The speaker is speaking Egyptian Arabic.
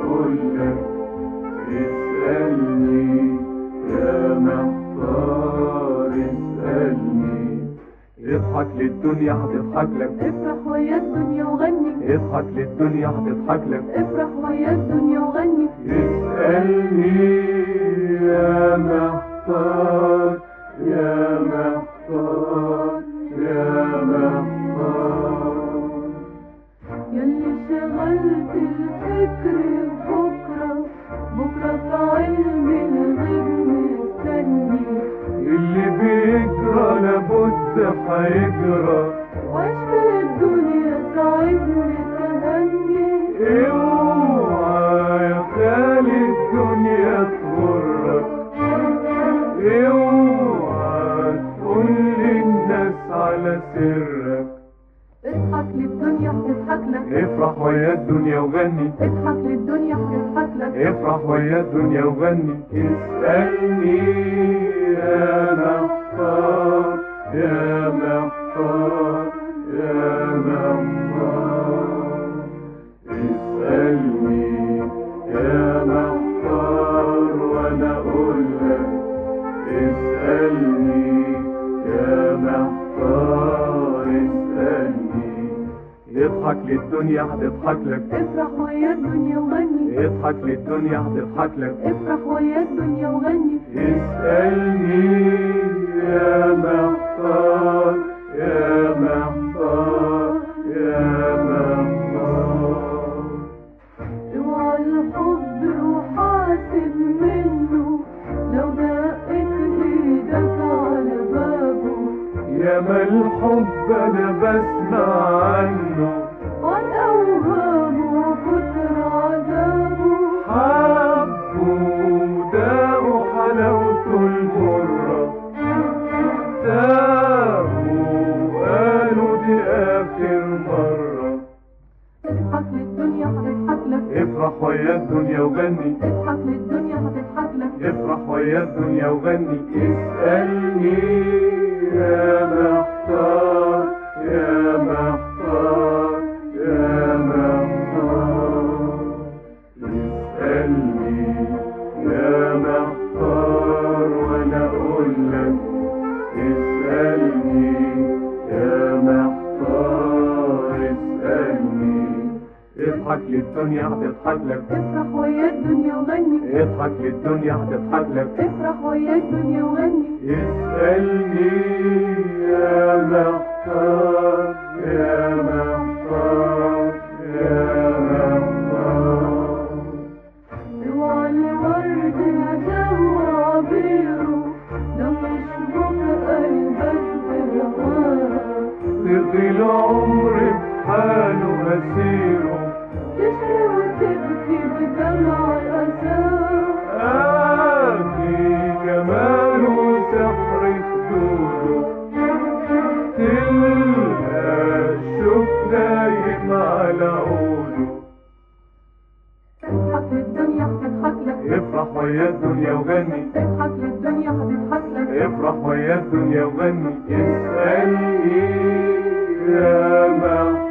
اقول لك اسألني يا محتار اسألني اضحك للدنيا هتضحك لك افرح ويا الدنيا وغني اضحك للدنيا هتضحك لك افرح ويا الدنيا وغني اسألني يا محتار يا محتار يا محتار يلي شغلت الفكر بكرة بكرة في علم الغيب مستني اللي بيجرى لابد هيجرى وعيش في الدنيا ساعدني تهني اوعى يا خالي الدنيا تغرك اوعى تقول للناس على سرك اضحك للدنيا هتضحك لك افرح ويا الدنيا وغني اضحك للدنيا هتضحك لك افرح ويا الدنيا وغني اسألني يا محتار يا محتار يا محتار اسألني يا محتار وانا اقول لك اسألني يا محتار اسألني اضحك للدنيا هتضحك لك افرح ويا الدنيا وغني اضحك للدنيا هتضحك لك افرح ويا الدنيا وغني اسألني يا محتار يا محتار يا محتار اوعى الحب وحاسب منه لو دقت ايدك على بابه يا ما الحب انا بسمع عنه عن اوهامه وكتر عذابه حبوا داقوا حلاوته المرة تاهوا قالوا دي آخر مرة اضحك للدنيا هتضحك لك افرح ويا الدنيا وغني اضحك للدنيا هتضحك لك افرح ويا الدنيا وغني اسألني يا محتار يا محتار يا محتار اسألني يا محتار وانا اقول لك اسألني يا محتار اسألني اضحك للدنيا هتضحك لك افرح ويا الدنيا وغني اضحك للدنيا هتضحك لك افرح ويا الدنيا وغني اسألني يا محتار يا محتار يا محتار اوعى الورد ندوى عبيره لو يشبك قلبك بهواه تقضي العمر بحاله مسيره تشكي وتبكي بدمع الأسى آتي جماله سحر خدوده تلقى الشوك نايم على عوده اضحك للدنيا هتضحك لك افرح ويا الدنيا وغني اضحك للدنيا هتضحك لك افرح ويا الدنيا وغني اسألني يا محتار